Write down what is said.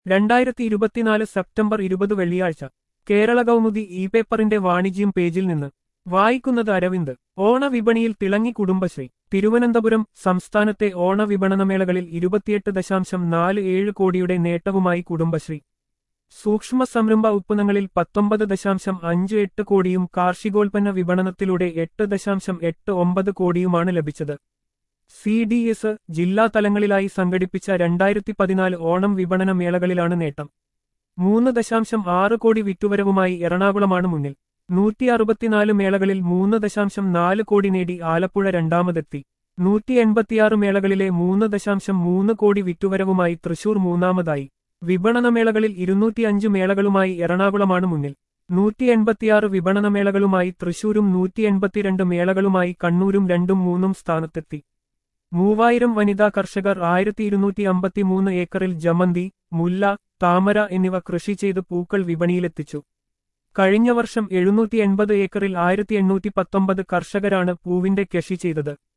രണ്ടായിരത്തി ഇരുപത്തിനാല് സെപ്റ്റംബർ ഇരുപത് വെള്ളിയാഴ്ച കേരള കൗമുദി ഇ പേപ്പറിന്റെ വാണിജ്യം പേജിൽ നിന്ന് വായിക്കുന്നത് അരവിന്ദ് ഓണവിപണിയിൽ തിളങ്ങി കുടുംബശ്രീ തിരുവനന്തപുരം സംസ്ഥാനത്തെ ഓണവിപണനമേളകളിൽ ഇരുപത്തിയെട്ട് ദശാംശം നാല് ഏഴ് കോടിയുടെ നേട്ടവുമായി കുടുംബശ്രീ സൂക്ഷ്മ സംരംഭ ഉത്പന്നങ്ങളിൽ പത്തൊമ്പത് ദശാംശം അഞ്ച് എട്ട് കോടിയും കാർഷികോൽപ്പന്ന വിപണനത്തിലൂടെ എട്ട് ദശാംശം എട്ട് ഒമ്പത് കോടിയുമാണ് ലഭിച്ചത് സി ഡി എസ് ജില്ലാ തലങ്ങളിലായി സംഘടിപ്പിച്ച രണ്ടായിരത്തി പതിനാല് ഓണം വിപണന മേളകളിലാണ് നേട്ടം മൂന്ന് ദശാംശം ആറ് കോടി വിറ്റുവരവുമായി എറണാകുളമാണ് മുന്നിൽ നൂറ്റി അറുപത്തിനാല് മേളകളിൽ മൂന്ന് ദശാംശം നാല് കോടി നേടി ആലപ്പുഴ രണ്ടാമതെത്തി നൂറ്റി എൺപത്തിയാറ് മേളകളിലെ മൂന്ന് ദശാംശം മൂന്ന് കോടി വിറ്റുവരവുമായി തൃശൂർ മൂന്നാമതായി വിപണനമേളകളിൽ ഇരുന്നൂറ്റിയഞ്ച് മേളകളുമായി എറണാകുളമാണ് മുന്നിൽ നൂറ്റി എൺപത്തിയാറ് വിപണനമേളകളുമായി തൃശൂരും നൂറ്റി എൺപത്തിരണ്ട് മേളകളുമായി കണ്ണൂരും രണ്ടും മൂന്നും സ്ഥാനത്തെത്തി മൂവായിരം വനിതാ കർഷകർ ആയിരത്തി ഇരുന്നൂറ്റി അമ്പത്തിമൂന്ന് ഏക്കറിൽ ജമന്തി മുല്ല താമര എന്നിവ കൃഷി ചെയ്ത് പൂക്കൾ വിപണിയിലെത്തിച്ചു കഴിഞ്ഞ വർഷം എഴുന്നൂറ്റി എൺപത് ഏക്കറിൽ ആയിരത്തി എണ്ണൂറ്റി പത്തൊമ്പത് കർഷകരാണ് പൂവിന്റെ കൃഷി ചെയ്തത്